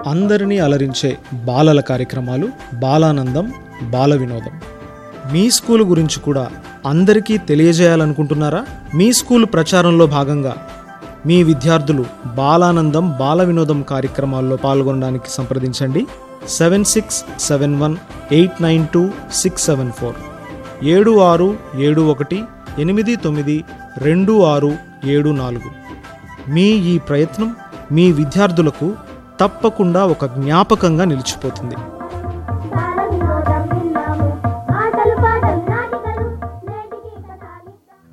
అందరినీ అలరించే బాలల కార్యక్రమాలు బాలానందం బాల వినోదం మీ స్కూల్ గురించి కూడా అందరికీ తెలియజేయాలనుకుంటున్నారా మీ స్కూల్ ప్రచారంలో భాగంగా మీ విద్యార్థులు బాలానందం బాల వినోదం కార్యక్రమాల్లో పాల్గొనడానికి సంప్రదించండి seven six seven one eight nine two six seven four ఏడు ఆరు ఏడు ఒకటి ఎనిమిది తొమ్మిది రెండు ఆరు ఏడు నాలుగు మీ ఈ ప్రయత్నం మీ విద్యార్థులకు తప్పకుండా ఒక జ్ఞాపకంగా నిలిచిపోతుంది బాలవినోదం విన్నాము ఆటలు పాటలు నాటికలు నేటికి కథాలిద్దాం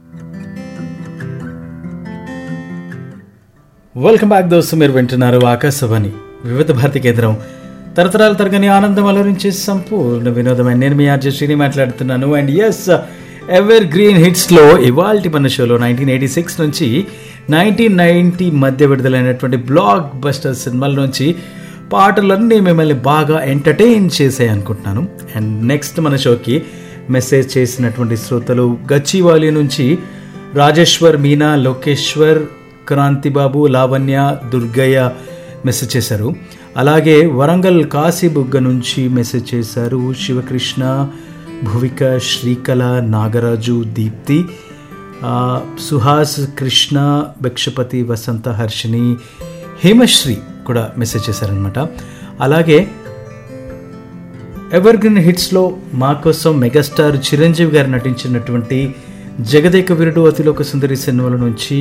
వెల్కమ్ బ్యాక్ దోస్తు మీరు వింటున్నారు ఆకాశవాణి వివిధ భారతి కేంద్రం తరతరాలు తరగని ఆనందం అలరించే సంపూర్ణ వినోదమైన నేను మీ ఆర్జే శ్రీని మాట్లాడుతున్నాను అండ్ ఎస్ ఎవర్ గ్రీన్ హిట్స్లో ఇవాల్టి మన షోలో నైన్టీన్ ఎయిటీ సిక్స్ నుంచి నైన్టీన్ నైంటీ మధ్య విడుదలైనటువంటి బ్లాక్ బస్టర్ సినిమాల నుంచి పాటలన్నీ మిమ్మల్ని బాగా ఎంటర్టైన్ చేసాయి అనుకుంటున్నాను అండ్ నెక్స్ట్ మన షోకి మెసేజ్ చేసినటువంటి శ్రోతలు గచ్చివాలి నుంచి రాజేశ్వర్ మీనా లోకేశ్వర్ క్రాంతిబాబు లావణ్య దుర్గయ్య మెసేజ్ చేశారు అలాగే వరంగల్ కాశీబుగ్గ నుంచి మెసేజ్ చేశారు శివకృష్ణ భువిక శ్రీకళ నాగరాజు దీప్తి ఆ, సుహాస్ కృష్ణ భిక్షపతి వసంత హర్షిని హేమశ్రీ కూడా మెసేజ్ చేశారనమాట అలాగే ఎవర్ గ్రీన్ హిట్స్లో మా కోసం మెగాస్టార్ చిరంజీవి గారు నటించినటువంటి జగదేక వీరుడు అతిలోక సుందరి సినిమాల నుంచి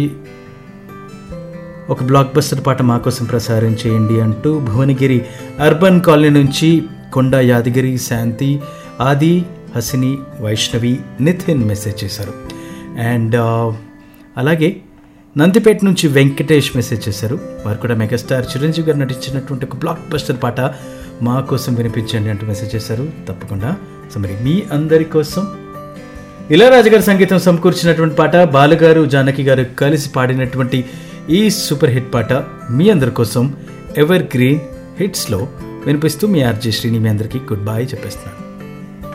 ఒక బ్లాక్ బస్టర్ పాట మా కోసం ప్రసారం చేయండి అంటూ భువనగిరి అర్బన్ కాలనీ నుంచి కొండ యాదగిరి శాంతి ఆది హసిని వైష్ణవి నితిన్ మెసేజ్ చేశారు అండ్ అలాగే నందిపేట నుంచి వెంకటేష్ మెసేజ్ చేశారు వారు కూడా మెగాస్టార్ చిరంజీవి గారు నటించినటువంటి ఒక బ్లాక్ బస్టర్ పాట మా కోసం వినిపించండి అంటూ మెసేజ్ చేశారు తప్పకుండా సో మరి మీ అందరి కోసం ఇళయరాజు గారి సంగీతం సమకూర్చినటువంటి పాట బాలుగారు జానకి గారు కలిసి పాడినటువంటి ఈ సూపర్ హిట్ పాట మీ అందరి కోసం ఎవర్ గ్రీన్ హిట్స్లో వినిపిస్తూ మీ ఆర్జే శ్రీని మీ అందరికీ గుడ్ బై చెప్పేస్తున్నాను